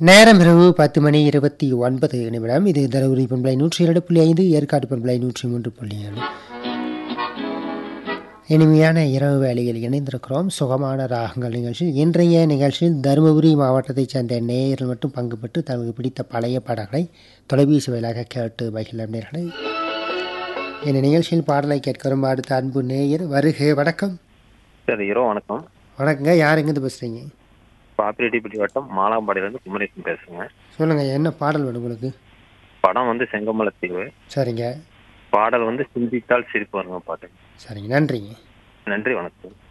நேரம் இரவு பத்து மணி இருபத்தி ஒன்பது நிமிடம் இது தருமபுரி பண்பலை நூற்றி இரண்டு புள்ளி ஐந்து ஏற்காடு பண்பலை நூற்றி மூன்று புள்ளி ஏழு இனிமையான இரவு வேலையில் இணைந்திருக்கிறோம் சுகமான ராகங்கள் நிகழ்ச்சி இன்றைய நிகழ்ச்சியில் தருமபுரி மாவட்டத்தைச் சேர்ந்த நேயர்கள் மட்டும் பங்கு பெற்று தங்களுக்கு பிடித்த பழைய பாடல்களை தொலைபேசி வாயிலாக கேட்டு மகிழ நேர்களை இந்த நிகழ்ச்சியில் பாடலை கேட்க வரும் அடுத்த அன்பு நேயர் வருக வணக்கம் சார் இரவு வணக்கம் வணக்கங்க யார் எங்கேருந்து பேசுகிறீங்க பாப்பிரெட்டிப்பட்டி வட்டம் மாலாம்பாடியிலேருந்து குமரேசன் பேசுங்க சொல்லுங்கள் என்ன பாடல் வேணும் உங்களுக்கு படம் வந்து செங்கமலத்தீவு சரிங்க பாடல் வந்து சிந்தித்தால் சிரிப்பு வருங்க பாட்டு சரிங்க நன்றிங்க நன்றி வணக்கம்